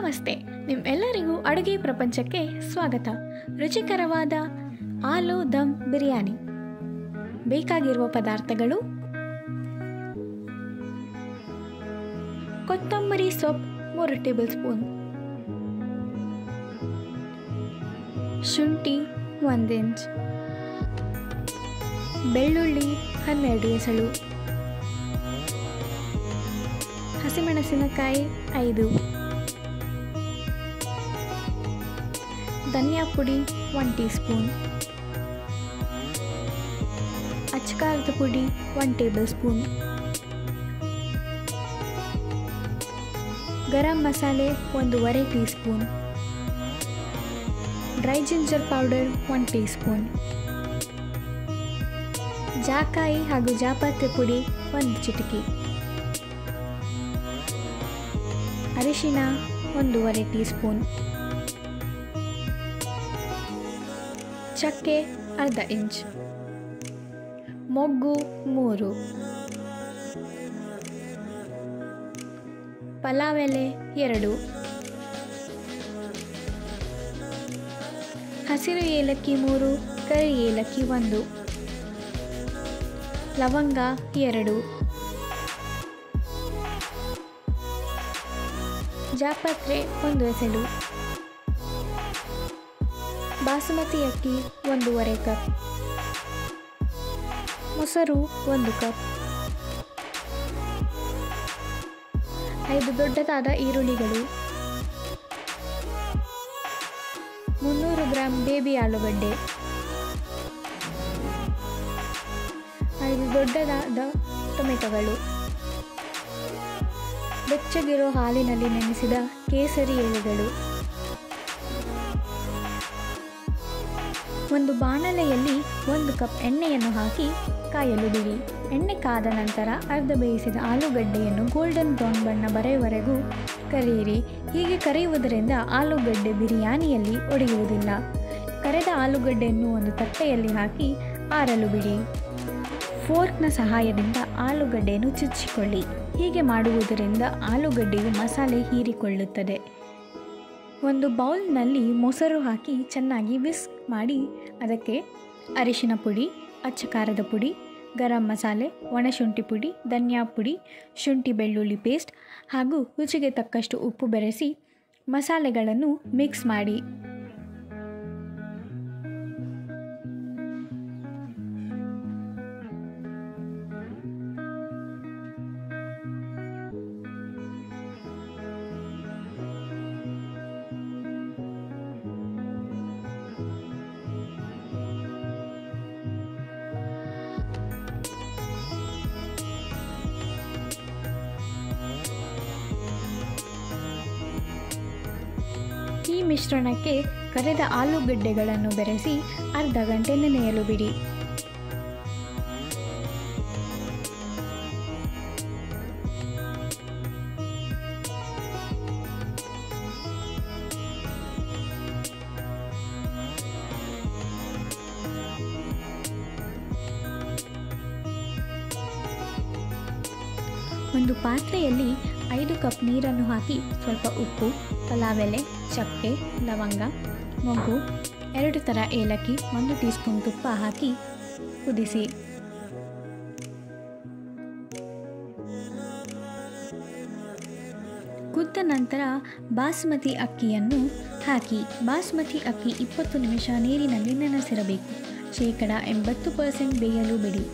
ನಮಸ್ತೆ ನಿಮ್ಮೆಲ್ಲರಿಗೂ ಅಡುಗೆ ಪ್ರಪಂಚಕ್ಕೆ ಸ್ವಾಗತ ರುಚಿಕರವಾದ ಆಲೂ ದಮ್ ಬಿರಿಯಾನಿ ಬೇಕಾಗಿರುವ ಪದಾರ್ಥಗಳು ಕೊತ್ತಂಬರಿ ಸೊಪ್ಪು ಮೂರು ಟೇಬಲ್ ಸ್ಪೂನ್ ಶುಂಠಿ ಒಂದು ಇಂಚ್ ಬೆಳ್ಳುಳ್ಳಿ ಹನ್ನೆರಡು ಎಸಳು ಹಸಿಮೆಣಸಿನಕಾಯಿ ಐದು ಧನಿಯಾ ಪುಡಿ ಒನ್ ಟೀ ಸ್ಪೂನ್ ಅಚ್ಚಕಾರದ ಪುಡಿ one table spoon garam masala ಒಂದೂವರೆ teaspoon dry ginger powder one teaspoon ಜಾಕಾಯಿ ಹಾಗೂ ಜಾಪತ್ರೆ ಪುಡಿ ಒಂದು ಚಿಟಿಕೆ ಅರಿಶಿನ ಒಂದೂವರೆ ಟೀ ಸ್ಪೂನ್ ಚಕ್ಕೆ ಅರ್ಧ ಇಂಚ್ ಮೊಗ್ಗು ಮೂರು ಪಲಾವ್ ಎಲೆ ಎರಡು ಹಸಿರು ಏಲಕ್ಕಿ ಮೂರು ಕರಿ ಏಲಕ್ಕಿ ಒಂದು ಲವಂಗ ಎರಡು ಜಾಪತ್ರೆ ಒಂದು ಎಸಳು ಬಾಸುಮತಿ ಅಕ್ಕಿ ಒಂದೂವರೆ ಕಪ್ ಮೊಸರು ಒಂದು ಕಪ್ ಐದು ದೊಡ್ಡದಾದ ಈರುಳ್ಳಿಗಳು ಮುನ್ನೂರು ಗ್ರಾಂ ಬೇಬಿ ಆಲೂಗಡ್ಡೆ ಐದು ದೊಡ್ಡದಾದ ಟೊಮೆಟೊಗಳು ಬೆಚ್ಚಗಿರೋ ಹಾಲಿನಲ್ಲಿ ನೆನೆಸಿದ ಕೇಸರಿ ಎಲೆಗಳು ಒಂದು ಬಾಣಲೆಯಲ್ಲಿ ಒಂದು ಕಪ್ ಎಣ್ಣೆಯನ್ನು ಹಾಕಿ ಕಾಯಲು ಬಿಡಿ ಎಣ್ಣೆ ಕಾದ ನಂತರ ಅರ್ಧ ಬೇಯಿಸಿದ ಆಲೂಗಡ್ಡೆಯನ್ನು ಗೋಲ್ಡನ್ ಬ್ರೌನ್ ಬಣ್ಣ ಬರೆಯುವವರೆಗೂ ಕರಿಯಿರಿ ಹೀಗೆ ಕರೆಯುವುದರಿಂದ ಆಲೂಗಡ್ಡೆ ಬಿರಿಯಾನಿಯಲ್ಲಿ ಒಡೆಯುವುದಿಲ್ಲ ಕರೆದ ಆಲೂಗಡ್ಡೆಯನ್ನು ಒಂದು ತಟ್ಟೆಯಲ್ಲಿ ಹಾಕಿ ಆರಲು ಬಿಡಿ ಫೋರ್ಕ್ನ ಸಹಾಯದಿಂದ ಆಲೂಗಡ್ಡೆಯನ್ನು ಚುಚ್ಚಿಕೊಳ್ಳಿ ಹೀಗೆ ಮಾಡುವುದರಿಂದ ಆಲೂಗಡ್ಡೆಯು ಮಸಾಲೆ ಹೀರಿಕೊಳ್ಳುತ್ತದೆ ಒಂದು ಬೌಲ್ನಲ್ಲಿ ಮೊಸರು ಹಾಕಿ ಚೆನ್ನಾಗಿ ವಿಸ್ಕ್ ಮಾಡಿ ಅದಕ್ಕೆ ಅರಿಶಿನ ಪುಡಿ ಅಚ್ಚ ಖಾರದ ಪುಡಿ ಗರಂ ಮಸಾಲೆ ಒಣಶುಂಠಿ ಪುಡಿ ಧನಿಯಾ ಪುಡಿ ಶುಂಠಿ ಬೆಳ್ಳುಳ್ಳಿ ಪೇಸ್ಟ್ ಹಾಗೂ ರುಚಿಗೆ ತಕ್ಕಷ್ಟು ಉಪ್ಪು ಬೆರೆಸಿ ಮಸಾಲೆಗಳನ್ನು ಮಿಕ್ಸ್ ಮಾಡಿ ಈ ಮಿಶ್ರಣಕ್ಕೆ ಕರೆದ ಆಲೂಗಡ್ಡೆಗಳನ್ನು ಬೆರೆಸಿ ಅರ್ಧ ಗಂಟೆ ನೆನೆಯಲು ಬಿಡಿ ಒಂದು ಪಾತ್ರೆಯಲ್ಲಿ ಐದು ಕಪ್ ನೀರನ್ನು ಹಾಕಿ ಸ್ವಲ್ಪ ಉಪ್ಪು ಪಲಾವ್ ಎಲೆ ಚಕ್ಕೆ ಲವಂಗ ಮೊಗ್ಗು ಎರಡು ಥರ ಏಲಕ್ಕಿ ಒಂದು ಟೀ ಸ್ಪೂನ್ ತುಪ್ಪ ಹಾಕಿ ಕುದಿಸಿ ಕುದ್ದ ನಂತರ ಬಾಸ್ಮತಿ ಅಕ್ಕಿಯನ್ನು ಹಾಕಿ ಬಾಸ್ಮತಿ ಅಕ್ಕಿ ಇಪ್ಪತ್ತು ನಿಮಿಷ ನೀರಿನಲ್ಲಿ ನೆನೆಸಿರಬೇಕು ಶೇಕಡ ಎಂಬತ್ತು ಪರ್ಸೆಂಟ್ ಬೇಯಲು ಬಿಡಿ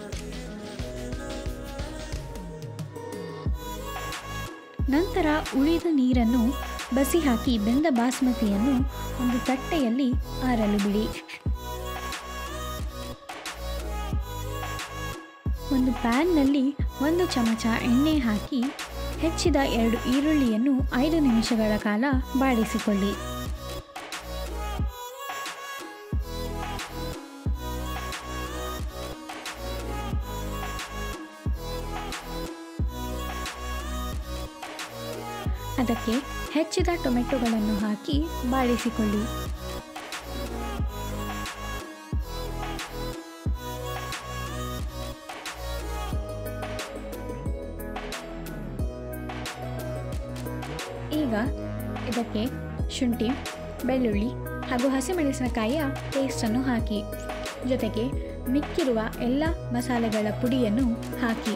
ನಂತರ ಉಳಿದ ನೀರನ್ನು ಬಸಿ ಹಾಕಿ ಬೆಂದ ಬಾಸ್ಮತಿಯನ್ನು ಒಂದು ತಟ್ಟೆಯಲ್ಲಿ ಆರಲು ಬಿಡಿ ಒಂದು ಪ್ಯಾನ್ನಲ್ಲಿ ಒಂದು ಚಮಚ ಎಣ್ಣೆ ಹಾಕಿ ಹೆಚ್ಚಿದ ಎರಡು ಈರುಳ್ಳಿಯನ್ನು ಐದು ನಿಮಿಷಗಳ ಕಾಲ ಬಾಡಿಸಿಕೊಳ್ಳಿ ಅದಕ್ಕೆ ಹೆಚ್ಚಿದ ಟೊಮೆಟೊಗಳನ್ನು ಹಾಕಿ ಬಾಡಿಸಿಕೊಳ್ಳಿ ಈಗ ಇದಕ್ಕೆ ಶುಂಠಿ ಬೆಳ್ಳುಳ್ಳಿ ಹಾಗೂ ಹಸಿಮೆಣಸಿನಕಾಯಿಯ ಪೇಸ್ಟನ್ನು ಹಾಕಿ ಜೊತೆಗೆ ಮಿಕ್ಕಿರುವ ಎಲ್ಲ ಮಸಾಲೆಗಳ ಪುಡಿಯನ್ನು ಹಾಕಿ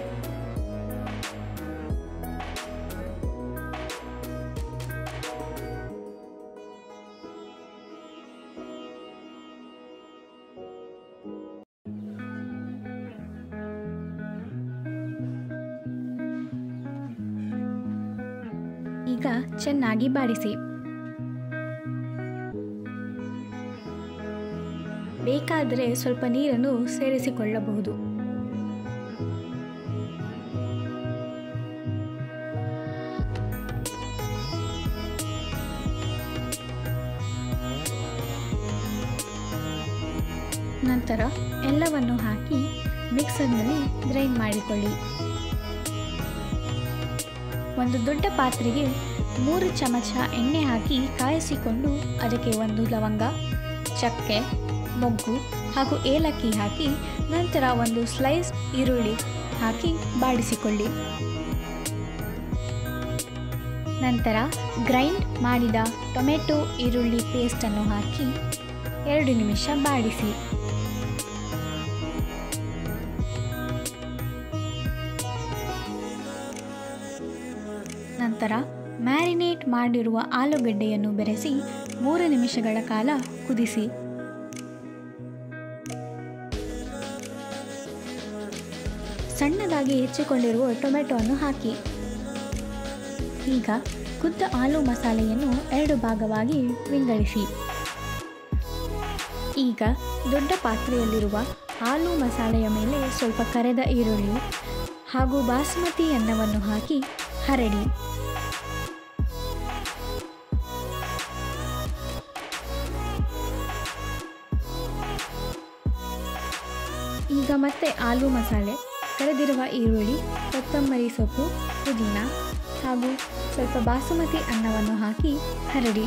ಈಗ ಚೆನ್ನಾಗಿ ಬಾಡಿಸಿ ಬೇಕಾದರೆ ಸ್ವಲ್ಪ ನೀರನ್ನು ಸೇರಿಸಿಕೊಳ್ಳಬಹುದು ನಂತರ ಎಲ್ಲವನ್ನು ಹಾಕಿ ಮಿಕ್ಸರ್ನಲ್ಲಿ ಗ್ರೈಂಡ್ ಮಾಡಿಕೊಳ್ಳಿ ಒಂದು ದೊಡ್ಡ ಪಾತ್ರೆಗೆ ಮೂರು ಚಮಚ ಎಣ್ಣೆ ಹಾಕಿ ಕಾಯಿಸಿಕೊಂಡು ಅದಕ್ಕೆ ಒಂದು ಲವಂಗ ಚಕ್ಕೆ ಮೊಗ್ಗು ಹಾಗೂ ಏಲಕ್ಕಿ ಹಾಕಿ ನಂತರ ಒಂದು ಸ್ಲೈಸ್ ಈರುಳ್ಳಿ ಹಾಕಿ ಬಾಡಿಸಿಕೊಳ್ಳಿ ನಂತರ ಗ್ರೈಂಡ್ ಮಾಡಿದ ಟೊಮೆಟೊ ಈರುಳ್ಳಿ ಪೇಸ್ಟನ್ನು ಹಾಕಿ ಎರಡು ನಿಮಿಷ ಬಾಡಿಸಿ ನಂತರ ಮ್ಯಾರಿನೇಟ್ ಮಾಡಿರುವ ಆಲೂಗಡ್ಡೆಯನ್ನು ಬೆರೆಸಿ ಮೂರು ನಿಮಿಷಗಳ ಕಾಲ ಕುದಿಸಿ ಸಣ್ಣದಾಗಿ ಹೆಚ್ಚಿಕೊಂಡಿರುವ ಟೊಮೆಟೊವನ್ನು ಹಾಕಿ ಈಗ ಕುದ್ದ ಆಲೂ ಮಸಾಲೆಯನ್ನು ಎರಡು ಭಾಗವಾಗಿ ವಿಂಗಡಿಸಿ ಈಗ ದೊಡ್ಡ ಪಾತ್ರೆಯಲ್ಲಿರುವ ಆಲೂ ಮಸಾಲೆಯ ಮೇಲೆ ಸ್ವಲ್ಪ ಕರೆದ ಈರುಳ್ಳಿ ಹಾಗೂ ಬಾಸುಮತಿ ಅನ್ನವನ್ನು ಹಾಕಿ ಹರಡಿ ಈಗ ಮತ್ತೆ ಆಲೂ ಮಸಾಲೆ ಕರೆದಿರುವ ಈರುಳ್ಳಿ ಕೊತ್ತಂಬರಿ ಸೊಪ್ಪು ಪುದೀನ ಹಾಗೂ ಸ್ವಲ್ಪ ಬಾಸುಮತಿ ಅನ್ನವನ್ನು ಹಾಕಿ ಹರಡಿ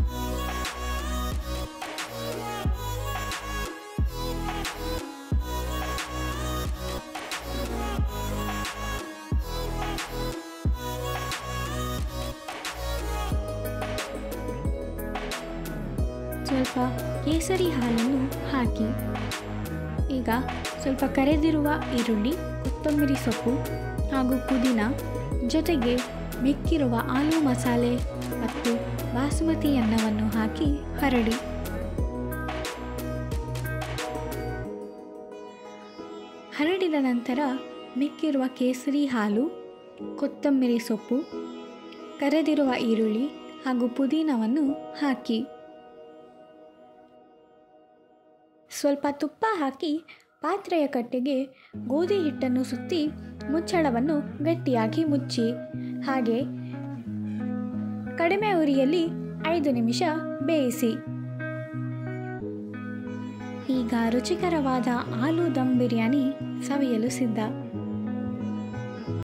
ಸ್ವಲ್ಪ ಕೇಸರಿ ಹಾಲನ್ನು ಹಾಕಿ ಈಗ ಸ್ವಲ್ಪ ಕರೆದಿರುವ ಈರುಳ್ಳಿ ಕೊತ್ತಂಬರಿ ಸೊಪ್ಪು ಹಾಗೂ ಪುದೀನ ಜೊತೆಗೆ ಮಿಕ್ಕಿರುವ ಆಲೂ ಮಸಾಲೆ ಮತ್ತು ಬಾಸುಮತಿ ಅನ್ನವನ್ನು ಹಾಕಿ ಹರಡಿ ಹರಡಿದ ನಂತರ ಮಿಕ್ಕಿರುವ ಕೇಸರಿ ಹಾಲು ಕೊತ್ತಂಬರಿ ಸೊಪ್ಪು ಕರೆದಿರುವ ಈರುಳ್ಳಿ ಹಾಗೂ ಪುದೀನವನ್ನು ಹಾಕಿ ಸ್ವಲ್ಪ ತುಪ್ಪ ಹಾಕಿ ಪಾತ್ರೆಯ ಕಟ್ಟೆಗೆ ಗೋಧಿ ಹಿಟ್ಟನ್ನು ಸುತ್ತಿ ಮುಚ್ಚಳವನ್ನು ಗಟ್ಟಿಯಾಗಿ ಮುಚ್ಚಿ ಹಾಗೆ ಕಡಿಮೆ ಉರಿಯಲ್ಲಿ ಐದು ನಿಮಿಷ ಬೇಯಿಸಿ ಈಗ ರುಚಿಕರವಾದ ಆಲೂ ದಮ್ ಬಿರಿಯಾನಿ ಸವಿಯಲು ಸಿದ್ಧ